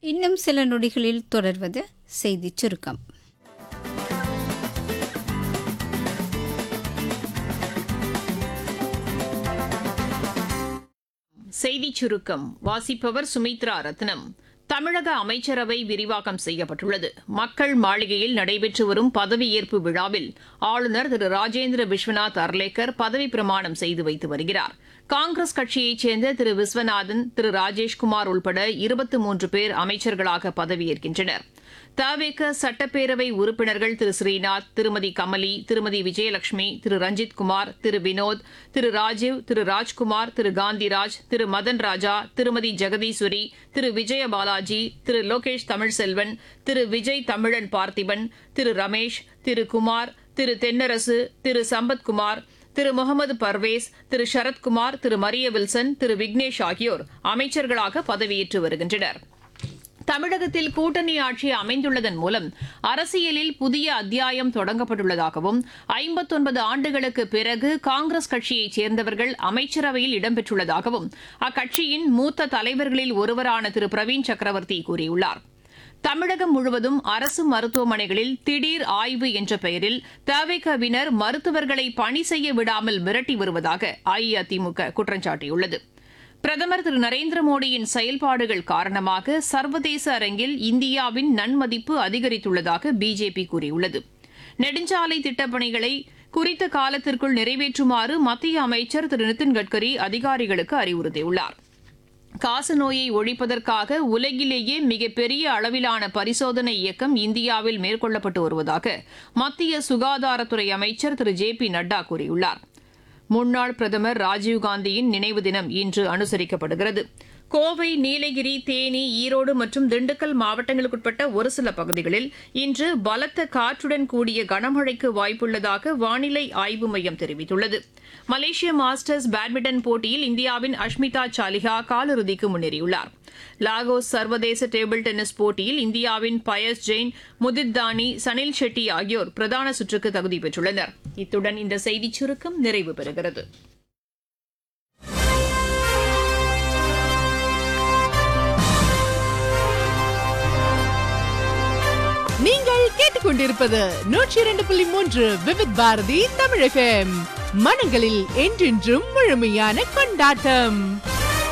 இன்னும் சில நொடிகளில் தொடர்வது செய்திச் சுருக்கம் செய்திச் சுருக்கம் வாசிப்பவர் சுமித்ரா ரத்னம் தமிழக அமைச்சரவை விரிவாக்கம் செய்யப்பட்டுள்ளது மக்கள் மாளிகையில் நடைபெற்று வரும் பதவியேற்பு விழாவில் ஆளுநர் திரு ராஜேந்திர விஸ்வநாத் அர்லேக்கர் பதவி பிரமாணம் செய்து வைத்து வருகிறார் காங்கிரஸ் கட்சியைச் சேர்ந்த திரு விஸ்வநாதன் திரு ராஜேஷ்குமார் உள்பட இருபத்தி மூன்று பேர் அமைச்சர்களாக பதவியேற்கின்றனர் தவேக சட்டப்பேரவை உறுப்பினர்கள் திரு ஸ்ரீநாத் திருமதி கமலி திருமதி விஜயலட்சுமி திரு ரஞ்சித் குமார் திரு வினோத் திரு ராஜீவ் திரு ராஜ்குமார் திரு காந்திராஜ் திரு மதன் ராஜா திருமதி ஜெகதீஸ்வரி திரு விஜய பாலாஜி திரு லோகேஷ் தமிழ்செல்வன் திரு விஜய் தமிழன் பார்த்திபன் திரு ரமேஷ் திரு குமார் திரு தென்னரசு திரு சம்பத்குமார் திரு முகமது பர்வேஸ் திரு சரத்குமார் திரு மரிய வில்சன் திரு விக்னேஷ் ஆகியோர் அமைச்சர்களாக பதவியேற்று வருகின்றனர் தமிழகத்தில் கூட்டணி ஆட்சி அமைந்துள்ளதன் மூலம் அரசியலில் புதிய அத்தியாயம் தொடங்கப்பட்டுள்ளதாகவும் ஐம்பத்தொன்பது ஆண்டுகளுக்கு பிறகு காங்கிரஸ் கட்சியைச் சேர்ந்தவர்கள் அமைச்சரவையில் இடம்பெற்றுள்ளதாகவும் அக்கட்சியின் மூத்த தலைவர்களில் ஒருவரான திரு பிரவீன் சக்கரவர்த்தி கூறியுள்ளார் தமிழகம் முழுவதும் அரசு மருத்துவமனைகளில் திடீர் ஆய்வு என்ற பெயரில் தவிகவினர் மருத்துவர்களை பணி செய்ய விடாமல் மிரட்டி வருவதாக அஇஅதிமுக குற்றம் சாட்டியுள்ளது பிரதமர் திரு நரேந்திர மோடியின் செயல்பாடுகள் காரணமாக சர்வதேச அரங்கில் இந்தியாவின் நன்மதிப்பு அதிகரித்துள்ளதாக பிஜேபி கூறியுள்ளது நெடுஞ்சாலை திட்டப்பணிகளை குறித்த காலத்திற்குள் நிறைவேற்றுமாறு மத்திய அமைச்சர் திரு நிதின் கட்கரி அதிகாரிகளுக்கு அறிவுறுத்தியுள்ளார் காசநோயை ஒழிப்பதற்காக உலகிலேயே மிகப்பெரிய அளவிலான பரிசோதனை இயக்கம் இந்தியாவில் மேற்கொள்ளப்பட்டு வருவதாக மத்திய சுகாதாரத்துறை அமைச்சர் திரு ஜே பி நட்டா கூறியுள்ளார் முன்னாள் பிரதமர் ராஜீவ்காந்தியின் நினைவு தினம் இன்று அனுசரிக்கப்படுகிறது கோவை நீலகிரி தேனி ஈரோடு மற்றும் திண்டுக்கல் மாவட்டங்களுக்குட்பட்ட ஒரு சில பகுதிகளில் இன்று பலத்த காற்றுடன் கூடிய கனமழைக்கு வாய்ப்புள்ளதாக வானிலை ஆய்வு மையம் தெரிவித்துள்ளது மலேசிய மாஸ்டர்ஸ் பேட்மிண்டன் போட்டியில் இந்தியாவின் அஷ்மிதா சாலிஹா காலிறுதிக்கு முன்னேறியுள்ளார் லாகோஸ் சர்வதேச டேபிள் டென்னிஸ் போட்டியில் இந்தியாவின் பயஸ் ஜெயின் முதித் தானி சனில் ஷெட்டி ஆகியோர் பிரதான சுற்றுக்கு தகுதி பெற்றுள்ளனர் இத்துடன் இந்த செய்திச் சுருக்கம் நிறைவு பெறுகிறது நீங்கள் கேட்டுக்கொண்டிருப்பது நூற்றி இரண்டு புள்ளி மூன்று விவித் பாரதி தமிழ் FM. மனங்களில் என்றென்றும் முழுமையான கொண்டாட்டம்